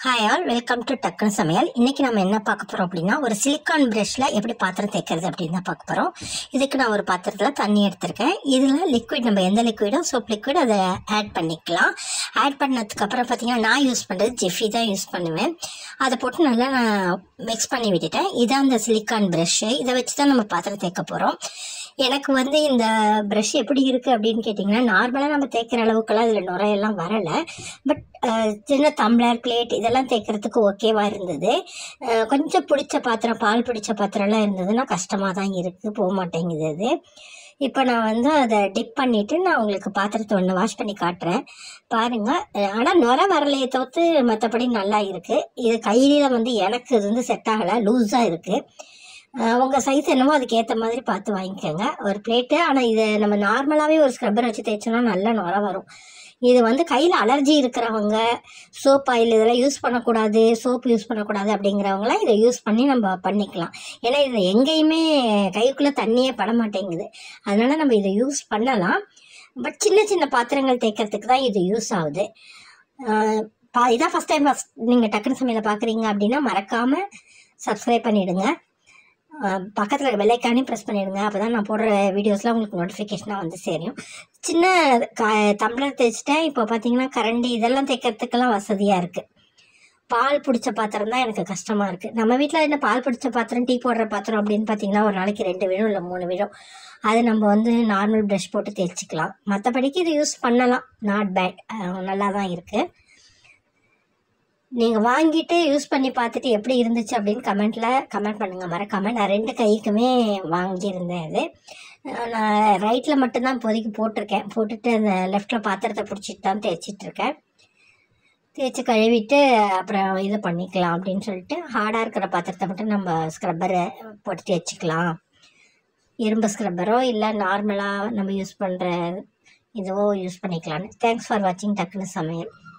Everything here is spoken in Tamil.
ஹாய் ஆல் வெல்கம் டு டக்குனு சமையல் இன்றைக்கி நம்ம என்ன பார்க்க போகிறோம் அப்படின்னா ஒரு சிலிக்கான் ப்ரஷில் எப்படி பாத்திரம் தேய்க்கிறது அப்படின்னு தான் பார்க்க போகிறோம் இதுக்கு நான் ஒரு பாத்திரத்தில் தண்ணி எடுத்திருக்கேன் இதில் லிக்விட் நம்ம எந்த லிக்விடோ சோப் லிக்விட் அதை ஆட் பண்ணிக்கலாம் ஆட் பண்ணதுக்கப்புறம் பார்த்தீங்கன்னா நான் யூஸ் பண்ணுறது ஜெஃபி தான் யூஸ் பண்ணுவேன் அதை போட்டு நல்லா நான் மிக்ஸ் பண்ணி விட்டுட்டேன் இதான் அந்த சிலிக்கான் ப்ரஷ்ஷு இதை வச்சு தான் நம்ம பாத்திரம் தேய்க்க போகிறோம் எனக்கு வந்து இந்த ப்ரஷ் எப்படி இருக்குது அப்படின்னு கேட்டிங்கன்னா நார்மலாக நம்ம தேய்க்கிற அளவுக்குலாம் இதில் நுரையெல்லாம் வரலை பட் சின்ன டம்ளர் பிளேட் இதெல்லாம் தேய்க்கிறதுக்கு ஓகேவாக இருந்தது அஹ், கொஞ்சம் பிடிச்ச பாத்திரம் பால் பிடிச்ச பாத்திரம்லாம் இருந்ததுன்னா கஷ்டமாக தான் இருக்குது போக மாட்டேங்குது அது இப்போ நான் வந்து அதை டிப் பண்ணிவிட்டு நான் உங்களுக்கு பாத்திரத்தை ஒன்று வாஷ் பண்ணி காட்டுறேன் பாருங்கள் ஆனால் நுர வரலையே தவிர்த்து மற்றபடி நல்லா இருக்குது இது கையில் வந்து எனக்கு இது வந்து செட் ஆகலை லூஸாக இருக்குது உங்கள் சைஸ் என்னவோ அதுக்கு ஏற்ற மாதிரி பார்த்து வாங்கிக்கோங்க ஒரு பிளேட்டு ஆனால் இது நம்ம நார்மலாகவே ஒரு ஸ்க்ரப்பர் வச்சு தேய்ச்சோன்னா நல்ல நுர வரும் இது வந்து கையில் அலர்ஜி இருக்கிறவங்க சோப் ஆயில் இதெல்லாம் யூஸ் பண்ணக்கூடாது சோப் யூஸ் பண்ணக்கூடாது அப்படிங்கிறவங்களாம் இதை யூஸ் பண்ணி நம்ம பண்ணிக்கலாம் ஏன்னா இது எங்கேயுமே கைக்குள்ளே தண்ணியே பட மாட்டேங்குது அதனால நம்ம இதை யூஸ் பண்ணலாம் பட் சின்ன சின்ன பாத்திரங்கள் தேய்க்கிறதுக்கு தான் இது யூஸ் ஆகுது ஆஹ் பா இதான் ஃபஸ்ட் டைம் ஃபஸ்ட் நீங்கள் டக்குனு சமையலை பார்க்குறீங்க அப்படின்னா மறக்காமல் சப்ஸ்கிரைப் பண்ணிவிடுங்க பக்கத்தில் வெள்ளைக்கானையும் ப்ரெஸ் பண்ணிவிடுங்க அப்போ தான் நான் போடுற வீடியோஸ்லாம் உங்களுக்கு நோட்டிஃபிகேஷனாக வந்து சேரும் சின்ன கா டம்ளர் தேய்ச்சிட்டேன் இப்போ பார்த்தீங்கன்னா கரண்டி இதெல்லாம் தேய்க்கிறதுக்கெல்லாம் வசதியாக இருக்குது பால் பிடிச்ச பாத்திரம் தான் எனக்கு கஷ்டமாக இருக்குது நம்ம வீட்டில் என்ன பால் பிடிச்ச பாத்திரம் டீ போடுற பாத்திரம் அப்படின்னு பார்த்தீங்கன்னா ஒரு நாளைக்கு ரெண்டு விழும் இல்லை மூணு விழும் அது நம்ம வந்து நார்மல் ப்ரஷ் போட்டு தேய்ச்சிக்கலாம் மற்றபடிக்கு இது யூஸ் பண்ணலாம் நாட் பேட் நல்லா தான் இருக்குது நீங்கள் வாங்கிட்டு யூஸ் பண்ணி பார்த்துட்டு எப்படி இருந்துச்சு அப்படின்னு கமெண்ட்டில் கமெண்ட் பண்ணுங்கள் மறக்காமல் நான் ரெண்டு கைக்குமே வாங்கியிருந்தேன் அது அஹ் நான் ரைட்டில் மட்டும்தான் இப்போதைக்கு போட்டிருக்கேன் போட்டுட்டு அந்த லெஃப்ட்டில் பாத்திரத்தை பிடிச்சிட்டு தான் தேய்ச்சிட்டு இருக்கேன் தேய்ச்சி கழுவிட்டு அப்புறம் இது பண்ணிக்கலாம் அப்படின்னு சொல்லிட்டு ஹார்டாக இருக்கிற பாத்திரத்தை மட்டும் நம்ம ஸ்க்ரப்பரை போட்டு தேய்ச்சிக்கலாம் இரும்பு ஸ்க்ரப்பரோ இல்லை நார்மலாக நம்ம யூஸ் பண்ணுற இதுவோ யூஸ் பண்ணிக்கலான்னு தேங்க்ஸ் ஃபார் வாட்சிங் டக்குனு சமையல்